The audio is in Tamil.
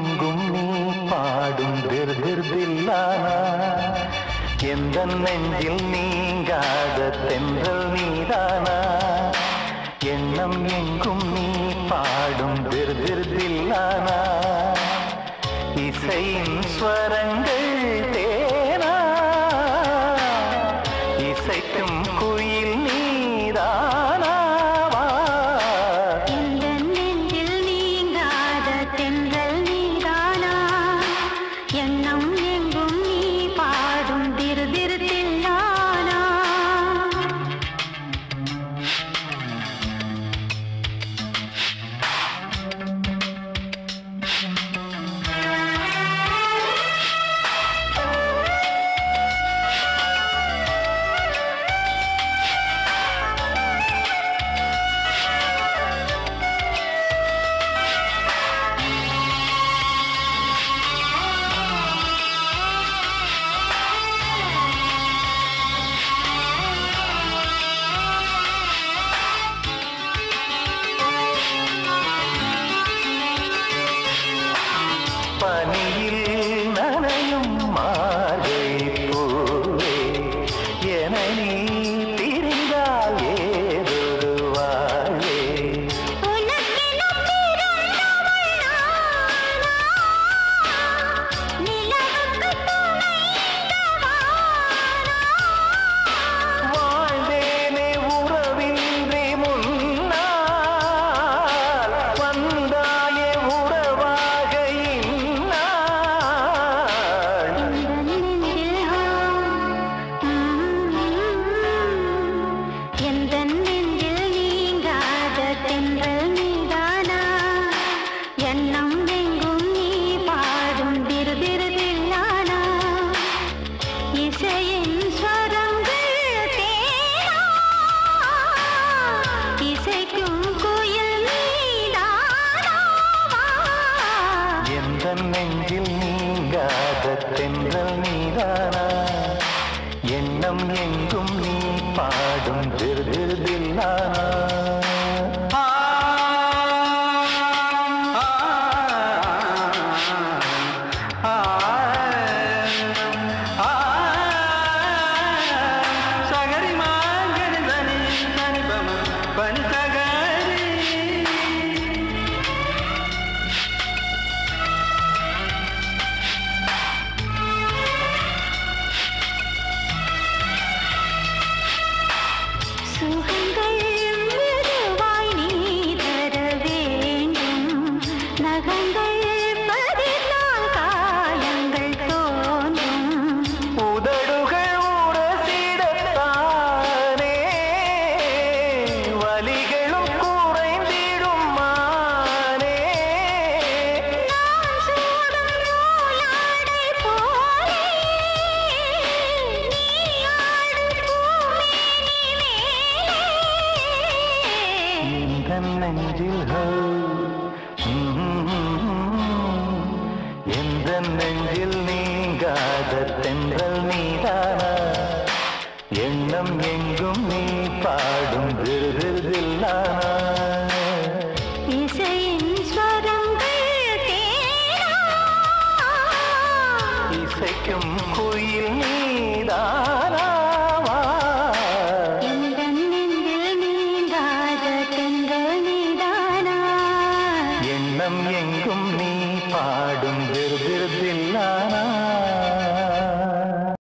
எங்கும் நீ பாடும் திருதிர்தில்லானா எந்த நெஞ்சில் நீங்காத தென்றல் நீதானா எண்ணம் எங்கும் நீ பாடும் திருதிர்தில்லானா இசையின் ஸ்வரங்கள் தேனா இசைக்கும் குயில் நீதானாவா இந்த நெஞ்சில் நீங்காத தென்றல் நீதானா எண்ணம் எங்கும் நீ பாடும் திரு திரு தில்லானா பனியில் நனையும் மார்கை பூவே என நீ திரிந்தால் ஏதொரு வாழ்வே உனக்கென பிறந்தவள் நானா? நிலவுக்கு துணைந்தவானா? வாழ்ந்தேனே உறவின்றி முன்னால் வந்தாயே உறவாக இந்நாள் எந்த நெஞ்சில் நீங்காத தென்றல் நீதானா எண்ணம் எங்கும் நீ பாடும் திருதிருதில்லானா இசையின் ஸ்வரங்கள் தேனா இசைக்கும் குயில் நீதானாவா எந்த நெஞ்சில் நீங்காத தென்றல் நீதானா எண்ணம் எங்கும் நீ பாடும் திருதிருதில்லானா சகரி மாங்கனி தனி தனி பம பனி சகரி சுகங்கள் மெதுவாய் நீ தர வேண்டும் நகங்கள் பதினால் காயங்கள் தோன்றும் உதடுகள் உரசிடத்தானே வலிகளும் குறைந்திடும் மானே நான் சூடும் நூலாடை போலே நீ ஆடும் பூமேனி மேலே இந்த நெஞ்சில் ஹோ, ம்ம், எந்த நெஞ்சில் நீங்காத தென்றல் நீதானா எண்ணம் எங்கும் நீ பாடும் விருதில்லானா இசையின் ஸ்வரங்கள் தேனா இசைக்கும் குயில் நீதானாவா எந்த நெஞ்சில் நீங்காத தென்றல் நீதானா எண்ணம்